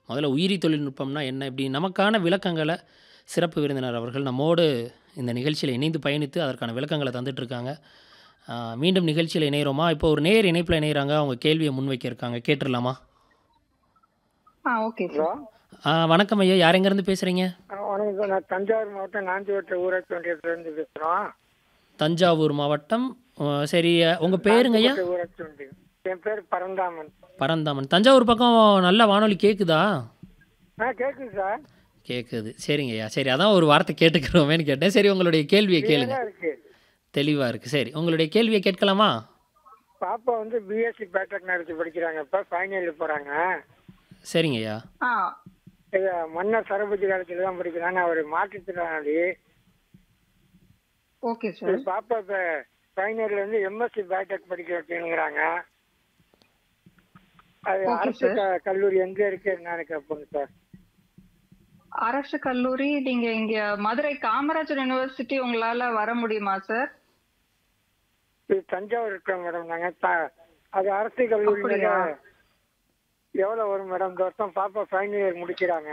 முதல்ல உயிரி தொழில்நுட்பம்னா என்ன இப்படி நமக்கான விளக்கங்களை சிறப்பு விருந்தினர் அவர்கள் நம்மோடு இந்த நிகழ்ச்சியில் இணைந்து பயணித்து அதற்கான விளக்கங்களை தந்துட்டு இருக்காங்க ஆ, மீண்டும் நிகழ்ச்சியில் இணைகிறோமா இப்போ ஒரு நேர் இணைப்பில் இணைகிறாங்க அவங்க கேள்வியை முன்வைக்க இருக்காங்க கேட்டுடலாமா ஆ ஓகே ஹலோ சார் ஆ, வணக்கம் ஐயா யார் எங்கேருந்து பேசுகிறீங்க வணக்கம் சார் நான் தஞ்சாவூர் மாவட்டம் நாஞ்சிவட்ட ஊராட்சி ஒன்றியத்திலிருந்து பேசுகிறோம் தஞ்சாவூர் மாவட்டம் ஆ, சரி உங்கள் பேருங்க ஐயா ஊராட்சி ஒன்றியம் என் பேர் பரந்தாமன் பரந்தாமன் தஞ்சாவூர் பக்கம் நல்ல வானொலி கேட்குதா ஆ கேட்குது சார் கேட்குது சரிங்க ஐயா சரி அதான் ஒரு வார்த்தை கேட்டுக்கிறோமேன்னு கேட்டேன் சரி உங்களுடைய கேள்வியை கேளுங்க நல்லா இருக்கு தெளிவாக இருக்குது சரி உங்களுடைய கேள்வியை கேட்கலாமா பாப்பா வந்து பிஎஸ்சி பேட்டெக்னாலஜி படிக்கிறாங்க இப்போ ஃபைனல் இயர் போகிறாங்க சரிங்க ஐயா ஆ இது மன்னர் சரபதி காலத்தில் தான் படிக்கிறாங்க அவர் மாற்றுத்திறனாளி ஓகே இது சார் பாப்பா இப்போ ஃபைனலில் வந்து எம்எஸ்சி பேட்டெக் படிக்க வைக்கணுங்கிறாங்க அது Okay, அரசு sir. க- கல்லூரி எங்கே இருக்கு என்னன்னு கேட்போங்க சார் அரசு கல்லூரி நீங்க இங்க மதுரை காமராஜர் யூனிவர்சிட்டி உங்களால வர முடியுமா சார் இது தஞ்சாவூர் இருக்கோம் மேடம் நாங்கள் த அது அரசு கல்லூரி அப்படியா? எவ்வளோ வரும் மேடம் இந்த வருஷம் பாப்பா ஃபைனல் இயர் முடிக்கிறாங்க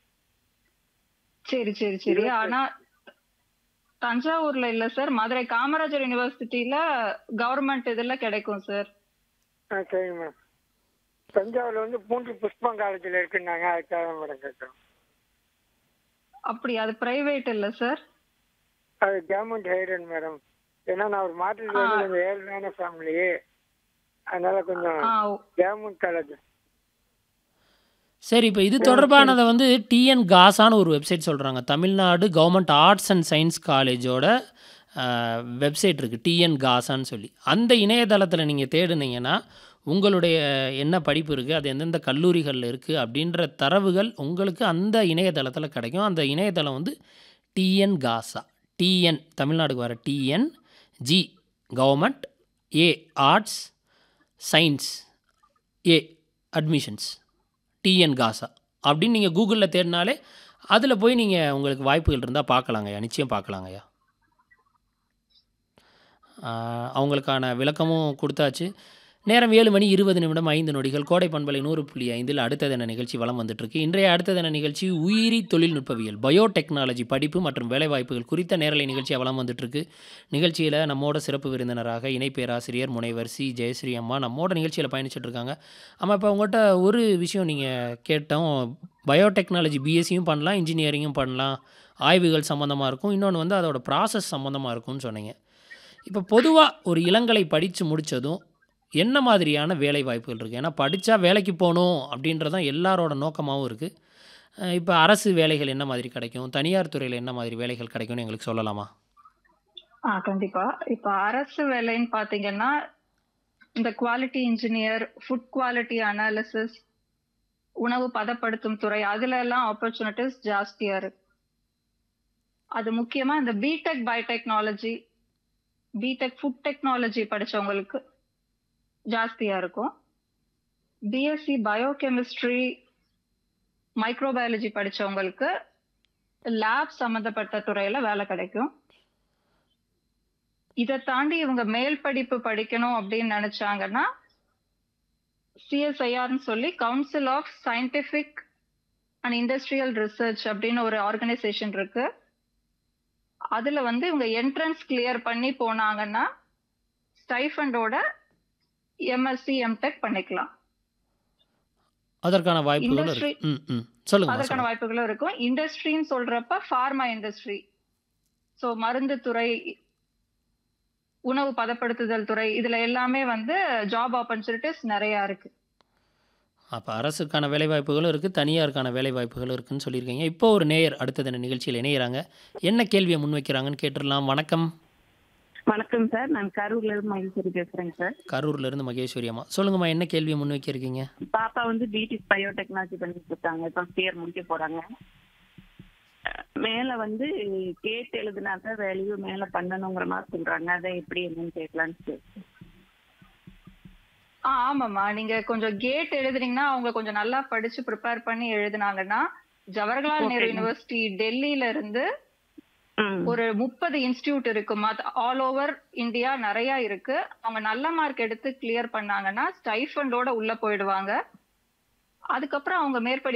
சரி சரி சரி ஆனா தஞ்சாவூர்ல இல்ல சார் மதுரை காமராஜர் யூனிவர்சிட்டியில கவர்மெண்ட் இதுல கிடைக்கும் சார் ஆ சரிங்க மேம் தஞ்சாவூர்ல வந்து பூண்டி புஷ்பம் காலேஜில் இருக்குன்னாங்க அதுக்காக மேடம் கேட்குறோம் அப்படி அது பிரைவேட் இல்ல சார் அது கவர்மெண்ட் ஹைடன் மேடம் ஏன்னா நான் ஒரு மாற்றுக்கு வந்து ஆ. கொஞ்சம் ஏழ்மையான ஃபேமிலி அதனால கொஞ்சம் ஆ கவர்மெண்ட் காலேஜ் சரி இப்போ இது தொடர்பானதை வந்து டிஎன் காசான்னு ஒரு வெப்சைட் சொல்கிறாங்க Tamil Nadu government arts and science காலேஜோட வெப்சைட் இருக்குது டிஎன் காசான்னு சொல்லி அந்த இணையதளத்தில் நீங்கள் தேடுனீங்கன்னா உங்களுடைய என்ன படிப்பு இருக்குது அது எந்தெந்த கல்லூரிகளில் இருக்குது அப்படின்ற தரவுகள் உங்களுக்கு அந்த இணையதளத்தில் கிடைக்கும் அந்த இணையதளம் வந்து டிஎன் காசா டிஎன் தமிழ்நாடுக்கு வர TN G government A arts science A admissions TN GASA அப்படின்னு நீங்கள் கூகுளில் தேடினாலே அதில் போய் நீங்கள் உங்களுக்கு வாய்ப்புகள் இருந்தால் பார்க்கலாங்கய்யா நிச்சயம் பார்க்கலாங்கய்யா ஆஹ் அவங்களுக்கான விளக்கமும் கொடுத்தாச்சு நேரம் ஏழு மணி இருபது நிமிடம் ஐந்து நொடிகள் கோடை பண்பலை நூறு புள்ளி ஐந்தில் அடுத்த தின நிகழ்ச்சி வலம் வந்துட்டுருக்கு இன்றைய அடுத்த தின நிகழ்ச்சி உயிரி தொழில்நுட்பவியல் பயோடெக்னாலஜி படிப்பு மற்றும் வேலைவாய்ப்புகள் குறித்த நேரலை நிகழ்ச்சி வலம் வந்துட்டுருக்கு நிகழ்ச்சியில் நம்மோட சிறப்பு விருந்தினராக இணை பேராசிரியர் முனைவர் சி ஜெயஸ்ரீ அம்மா நம்மோட நிகழ்ச்சியில் பயணிச்சுட்டு இருக்காங்க ஆமாம் இப்போ உங்கள்கிட்ட ஒரு விஷயம் நீங்கள் கேட்டோம் பயோடெக்னாலஜி பிஎஸ்சியும் பண்ணலாம் இன்ஜினியரிங்கும் பண்ணலாம் ஆய்வுகள் சம்மந்தமாக இருக்கும் இன்னொன்று வந்து அதோட ப்ராசஸ் சம்மந்தமாக இருக்கும்னு சொன்னீங்க இப்போ பொதுவாக ஒரு இளங்கலை படித்து முடித்ததும் என்ன மாதிரியான வேலை வாய்ப்புகள் இருக்குது ஏன்னா படித்தா வேலைக்கு போகணும் அப்படின்றதான் எல்லாரோட நோக்கமாகவும் இருக்குது இப்போ அரசு வேலைகள் என்ன மாதிரி கிடைக்கும் தனியார் துறையில் என்ன மாதிரி வேலைகள் கிடைக்கும்னு எங்களுக்கு சொல்லலாமா ஆ கண்டிப்பா இப்ப அரசு வேலைன்னு பாத்தீங்கன்னா இந்த quality engineer food quality analysis உணவு பதப்படுத்தும் துறை அதுல எல்லாம் ஆப்பர்ச்சுனிட்டிஸ் ஜாஸ்தியா இருக்கு அது முக்கியமா இந்த BTech biotechnology BTech food technology படிச்சவங்களுக்கு ஜாஸ்தியா இருக்கும் பிஎஸ்சி பயோகெமிஸ்ட்ரி மைக்ரோபயாலஜி படிச்சவங்களுக்கு லேப் சம்பந்தப்பட்ட துறையில வேலை கிடைக்கும் இதை தாண்டி இவங்க மேல் படிப்பு படிக்கணும் அப்படின்னு நினைச்சாங்கன்னா சிஎஸ்ஐஆர்னு சொல்லி council of scientific and industrial research அப்படின்னு ஒரு ஆர்கனைசேஷன் இருக்கு அதுல வந்து இவங்க என்ட்ரன்ஸ் கிளியர் பண்ணி போனாங்கன்னா ஸ்டைஃபண்டோட எம்எஸ்சி எம்டெக் பண்ணிக்கலாம் அதற்கான வாய்ப்புகளும் Industry- இருக்கு ம் ம் சொல்லுங்க அதற்கான வாய்ப்புகளும் இருக்கும் இண்டஸ்ட்ரின்னு சொல்றப்ப ஃபார்மா இண்டஸ்ட்ரி ஸோ மருந்து துறை உணவு பதப்படுத்துதல் துறை இதுல எல்லாமே வந்து ஜாப் ஆப்பர்ச்சுனிட்டிஸ் நிறைய இருக்கு அப்போ அரசுக்கான வேலைவாய்ப்புகளும் இருக்குது தனியாருக்கான வேலைவாய்ப்புகளும் இருக்குன்னு சொல்லியிருக்கீங்க இப்போ ஒரு நேயர் அடுத்த தின நிகழ்ச்சியில் இணையிறாங்க என்ன கேள்வியை முன்வைக்கிறாங்கன்னு கேட்டுடலாம் வணக்கம் வணக்கம் சார் நான் கரூர்ல இருந்து மகேஸ்வரி பேசுறேங்க சார் கரூர்ல இருந்து மகேஸ்வரி அம்மா சொல்லுங்கம்மா என்ன கேள்வியை முன்வைக்கிருக்கீங்க பாப்பா வந்து பிடிஎஸ் பயோடெக்னாலஜி பண்ணிட்டு இருக்காங்க ஃபர்ஸ்ட் இயர் முடிக்க போறாங்க அஹ் மேல வந்து கேட் எழுதுனா தான் வேல்யூ மேல பண்ணணுங்கிற மாதிரி சொல்றாங்க அதை எப்படி என்னன்னு கேட்கலான்னு சார் ஆ ஆமாம்மா நீங்க கொஞ்சம் கேட் எழுதுனீங்கன்னா அவங்க கொஞ்சம் நல்லா படிச்சு ப்ரிப்பேர் பண்ணி எழுதுனாங்கன்னா ஜவஹர்லால் நேரு Okay. யூனிவர்சிட்டி டெல்லியில இருந்து ம் ஒரு முப்பது இன்ஸ்டியூட் இருக்கு ஆல் ஓவர் இந்தியா நிறைய இருக்கு அவங்க நல்ல மார்க் எடுத்து கிளியர் பண்ணாங்கன்னா ஸ்டைஃபண்டோட உள்ள போயிடுவாங்க அதுக்கப்புறம் அவங்க மேற்படி